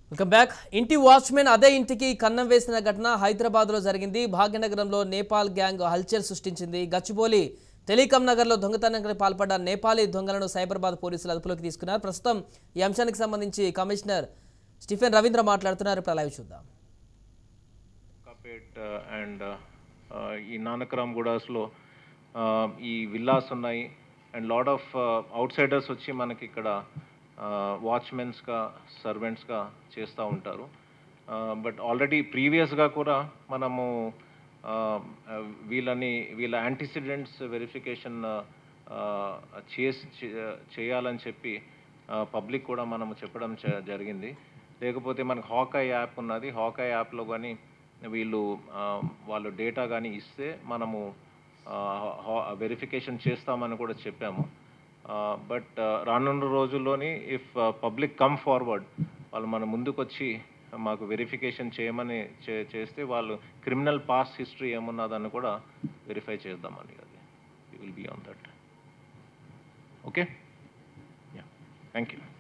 welcome back ఇంటి watchman అదే ఇంటికి కన్నం వేసిన ఘటన హైదరాబాద్లో జరిగింది భాగ్యనగరంలో నేపాల్ గ్యాంగ్ హల్చల్ సృష్టించింది గచ్చిబౌలి టెలికాం నగర్లో దొంగతనానికి పాల్పడ్డ నేపాలీ దొంగలను సైబరాబాద్ పోలీసులు అదుపులోకి తీసుకున్నారు ప్రస్తుతం ఈ అంశానికి సంబంధించి కమిషనర్ స్టీఫెన్ రవీంద్ర మాట్లాడుతున్నారు ఇప్పుడు లైవ్ చూద్దాం కాపేట్ అండ్ ఈ నానక్రామ్ గూడాస్లో ఈ విల్లాస్ ఉన్నాయి and lot of outsiders వచ్చి మనకి ఇక్కడ వాచ్మెన్స్గా సర్వెంట్స్గా చేస్తూ ఉంటారు బట్ ఆల్రెడీ ప్రీవియస్గా కూడా మనము uh, uh, వీళ్ళని వీళ్ళ యాంటిసిడెంట్స్ వెరిఫికేషన్ చేసి చే- చేయాలని చెప్పి పబ్లిక్ కూడా మనము చెప్పడం చ- జరిగింది లేకపోతే మనకు హాకాయ్ యాప్ ఉన్నది హాకాయ్ యాప్లో కానీ వీళ్ళు ఆ, వాళ్ళు డేటా కానీ ఇస్తే మనము వెరిఫికేషన్ చేస్తామని కూడా చెప్పాము బట్ రానున్న రోజుల్లోని ఇఫ్ పబ్లిక్ కమ్ ఫార్వర్డ్ వాళ్ళు మన ముందుకు వచ్చి మాకు వెరిఫికేషన్ చేయమని చే- చేస్తే వాళ్ళు క్రిమినల్ పాస్ హిస్టరీ ఏమున్నదని కూడా వెరిఫై చేద్దామని అది will be on that okay ya thank you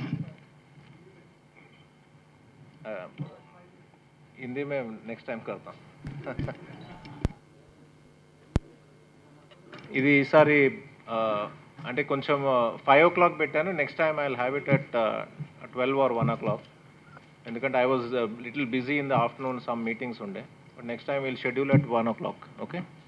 Hindi में नेक्स्ट टाइम करता ఇది ఈసారి ఆ, అంటే కొంచెం ఫైవ్ ఓ క్లాక్ పెట్టాను next time I will have it at twelve or one o'clock ఎందుకంటే I was little busy in the afternoon some meetings ఉండే but next time will schedule at one o'clock okay